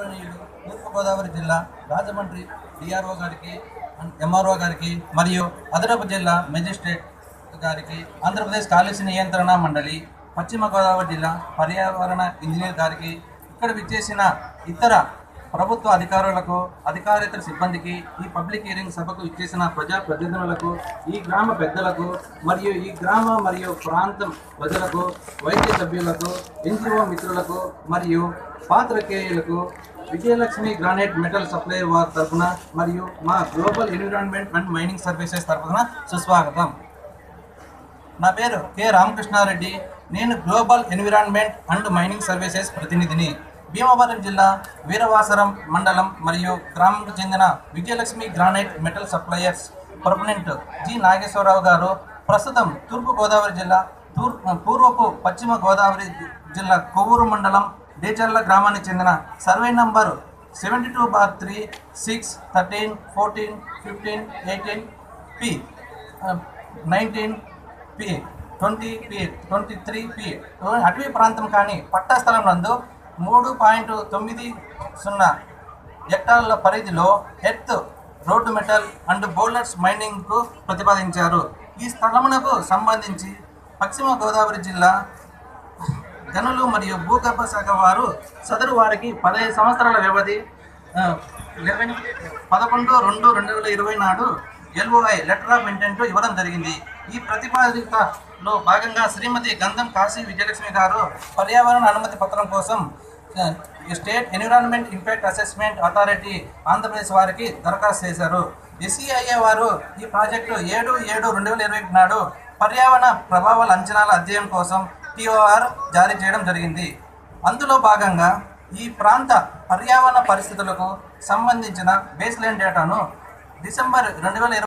గౌరవనీయులు తూర్పుగోదావరి జిల్లా రాజమండ్రి డిఆర్ఓ గారికి ఎంఆర్ఓ గారికి మరియు అదనపు జిల్లా మెజిస్ట్రేట్ గారికి ఆంధ్రప్రదేశ్ కాలుష్య నియంత్రణ మండలి పశ్చిమ గోదావరి జిల్లా పర్యావరణ ఇంజనీర్ గారికి ఇక్కడ విచ్చేసిన ఇతర ప్రభుత్వ అధికారులకు అధికారేతర సిబ్బందికి ఈ పబ్లిక్ హియరింగ్ సభకు ఇచ్చేసిన ప్రజా ప్రతినిధులకు ఈ గ్రామ పెద్దలకు మరియు ఈ గ్రామ మరియు ప్రాంతం ప్రజలకు వైద్య సభ్యులకు ఎన్జిఓ మిత్రులకు మరియు పాత్రికేయులకు విజయలక్ష్మి గ్రానైట్ మెటల్ సప్లై వారి తరఫున మరియు మా global environment and mining services తరఫున సుస్వాగతం నా పేరు కె రామకృష్ణారెడ్డి నేను global environment and mining services ప్రతినిధిని భీమవరం జిల్లా వీరవాసరం మండలం మరియు గ్రామంకు చెందిన Vijayalakshmi granite metal suppliers permanent G Nageswara Rao గారు ప్రస్తుతం తూర్పు గోదావరి జిల్లా తూర్ పూర్వపు పశ్చిమ గోదావరి జిల్లా కొవ్వూరు మండలం డేచర్ల గ్రామానికి చెందిన survey number seventy two bar three six thirteen fourteen fifteen eighteen P nineteen P twenty P twenty three P అటవీ ప్రాంతం కానీ పట్టా స్థలం నందు మూడు పాయింట్ తొమ్మిది సున్నా హెక్టార్ల పరిధిలో earth road metal and boulders మైనింగ్కు ప్రతిపాదించారు ఈ స్థలమునకు సంబంధించి పశ్చిమ గోదావరి జిల్లా గనులు మరియు భూగర్భ శాఖ వారు సదరు వారికి పదహైదు సంవత్సరాల వ్యవధి లెవెన్ పదకొండు రెండు రెండు వేల ఇరవై నాడు ఎల్ఓఐ లెటర్ ఆఫ్ ఇంటెంట్ ఇవ్వడం జరిగింది ఈ ప్రతిపాదితలో భాగంగా శ్రీమతి గంధం కాశీ విజయలక్ష్మి గారు పర్యావరణ అనుమతి పత్రం కోసం ఆ, state environment impact assessment authority Andhra Pradesh వారికి దరఖాస్తు చేశారు ఎస్సీఐఏ వారు ఈ ప్రాజెక్టు ఏడు ఏడు రెండు వేల ఇరవై ఒకటి నాడు పర్యావరణ ప్రభావాల అంచనాల అధ్యయనం కోసం టిఓఆర్ జారీ చేయడం జరిగింది అందులో భాగంగా ఈ ప్రాంత పర్యావరణ పరిస్థితులకు సంబంధించిన బేస్ లైన్ డేటాను డిసెంబర్ రెండు వేల